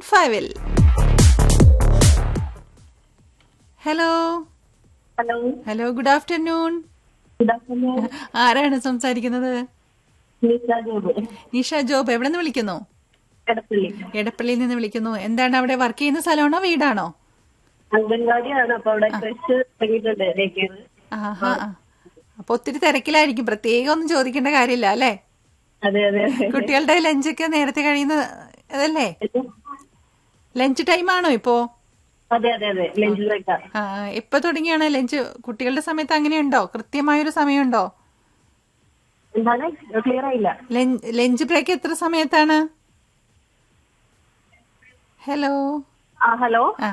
Point ഫൈവിൽ hello hello hello good afternoon good afternoon ആരാണ് സംസാരിക്കുന്നത് നിഷ ജോബ് നിഷ ജോബ് എവിടെ നിന്ന് വിളിക്കുന്നു എടപ്പള്ളി എടപ്പള്ളിയിൽ നിന്ന് വിളിക്കുന്നു എന്താണ് അവിടെ വർക്ക് ചെയ്യുന്ന സ്ഥലമാണോ വീടാണോ അംഗൻവാടിയാണ് അപ്പൊ അവിടെ ക്രഷ് തുടങ്ങിയിട്ടുണ്ട് ഡേക്കേർ ആഹാ ആ. അപ്പൊ ഒത്തിരി തിരക്കിലായിരിക്കും പ്രത്യേകം ഒന്നും ചോദിക്കേണ്ട കാര്യമില്ല അല്ലേ അതെ അതെ അതെ കുട്ടികളുടെ ലഞ്ചൊക്കെ നേരത്തെ കഴിയുന്ന അതല്ലേ ലഞ്ച് ടൈം ആണോ ഇപ്പോ അതെ അതെ അതെ ലഞ്ച് ബ്രേക്കാ ആ, എപ്പോ തുടങ്ങിയാണ് ലഞ്ച് കുട്ടികളുടെ സമയത്ത് അങ്ങനെയുണ്ടോ കൃത്യമായൊരു സമയമുണ്ടോ എന്താണ് ക്ലിയർ ആയില്ല ലഞ്ച് ലഞ്ച് ബ്രേക്ക് എത്ര സമയത്താണ് ഹലോ ആ ഹലോ ആ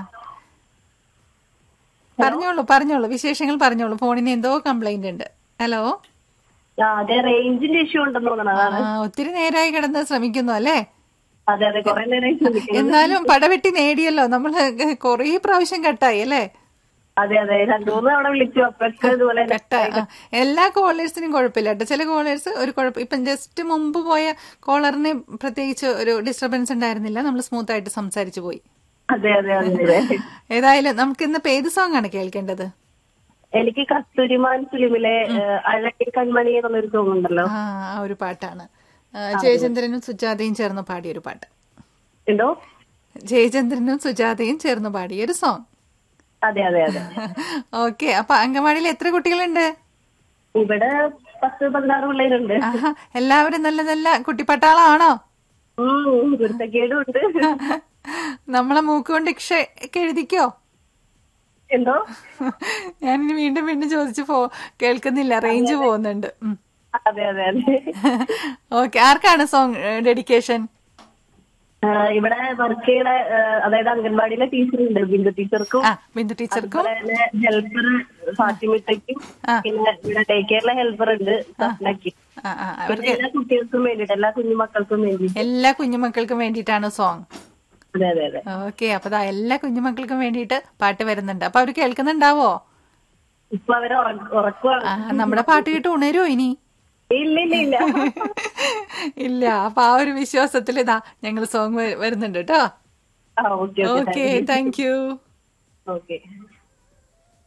പറഞ്ഞോളൂ പറഞ്ഞോളൂ വിശേഷങ്ങൾ പറഞ്ഞോളൂ ഫോണിന് എന്തോ കംപ്ലൈന്റ് ഉണ്ട് ഹലോ ആ അതെ റേഞ്ചിന്റെ ഇഷ്യൂ ഉണ്ടെന്ന് തോന്നണം ആ അതാണ് ഒത്തിരി നേരമായി കിടന്ന് ശ്രമിക്കുന്നു അല്ലേ അതെ അതെ കുറെ നേരം ശ്രമിക്കുന്നു എന്നാലും പടവെട്ടി നേടിയല്ലോ നമ്മൾ കുറേ പ്രാവശ്യം കട്ടായി അല്ലേ അതെ അതെ രണ്ടു മൂന്ന് തവണ വിളിച്ചു അപ്പൊക്കെ ഇതുപോലെ തന്നെ കട്ട ആ. എല്ലാ കോളേഴ്സിനും കുഴപ്പമില്ല കേട്ടോ ചില കോളേഴ്സ് ഒരു കുഴപ്പം ഇപ്പം ജസ്റ്റ് മുമ്പ് പോയ കോളറിന് പ്രത്യേകിച്ച് ഒരു ഡിസ്റ്റർബൻസ് ഉണ്ടായിരുന്നില്ല നമ്മൾ സ്മൂത്ത് ആയിട്ട് സംസാരിച്ചു പോയി അതെ അതെ അതെ അതെ ഏതായാലും നമുക്ക് ഇന്നിപ്പോ ഏത് സോങ് ആണ് കേൾക്കേണ്ടത് എനിക്ക് കസ്തൂരിമാൻ ഫിലിമിലെ അഴകി കൺമണി എന്നുള്ളൊരു സോങ് ഉണ്ടല്ലോ ആ ആ ഒരു പാട്ടാണ് ആ, ജയചന്ദ്രനും സുജാതയും ചേർന്ന് പാടിയ ഒരു പാട്ട് എന്തോ ജയചന്ദ്രനും സുജാതയും ചേർന്ന് പാടിയ ഒരു സോങ് അതെ അതെ അതെ ഓക്കെ അപ്പൊ അങ്കമാടിയിൽ എത്ര കുട്ടികളുണ്ട് ഇവിടെ പത്ത് പതിനാറ് പിള്ളേരുണ്ട് ആഹാ എല്ലാവരും നല്ല നല്ല കുട്ടിപ്പട്ടാളാണോ ഉം കുരുത്തക്കേടും ഉണ്ട് നമ്മളെ മൂക്കുകൊണ്ട് ഇക്ഷ ഒക്കെ എഴുതിക്കോ എന്തോ ഞാനിനി വീണ്ടും വീണ്ടും ചോദിച്ചു പോ കേൾക്കുന്നില്ല റേഞ്ച് പോകുന്നുണ്ട് അതെ അതെ അതെ ഓക്കെ ആർക്കാണ് സോങ് ഡെഡിക്കേഷൻ ആ, ഇവിടെ വർക്ക് ചെയ്യണ ആ, അതായത് അംഗൻവാടിയിലെ ടീച്ചർ ഉണ്ട് ബിന്ദു ടീച്ചർക്കും ആ ബിന്ദു ടീച്ചർക്കും അതുപോലെ തന്നെ ഹെൽപ്പർ ഫാത്തിമിട്ടയ്ക്കും പിന്നെ ഇവിടെ ഡേ കെയറിലെ ഹെൽപ്പർ ഉണ്ട് സപ്നയ്ക്ക് ആ ആ പിന്നെ അവർക്ക് എല്ലാ കുട്ടികൾക്കും വേണ്ടിട്ട് എല്ലാ കുഞ്ഞുമക്കൾക്കും വേണ്ടി എല്ലാ കുഞ്ഞുമക്കൾക്കും വേണ്ടിയിട്ടാണ് സോങ് അതെ അതെ അതെ ഓക്കെ അപ്പൊ ദാ എല്ലാ കുഞ്ഞുമക്കൾക്കും വേണ്ടിയിട്ട് പാട്ട് വരുന്നുണ്ട് അപ്പൊ അവര് കേൾക്കുന്നുണ്ടാവോ ഇപ്പൊ അവരെ ഉറ- ഉറക്കുവാണ് ആ നമ്മുടെ പാട്ട് കേട്ട് ഉണരുവോ ഇനി ഇല്ല ഇല്ല ഇല്ല ഇല്ല അപ്പൊ ആ ഒരു വിശ്വാസത്തിൽ ഇതാ ഞങ്ങൾ സോങ് വരുന്നുണ്ട് കേട്ടോ ആ okay okay thank you okay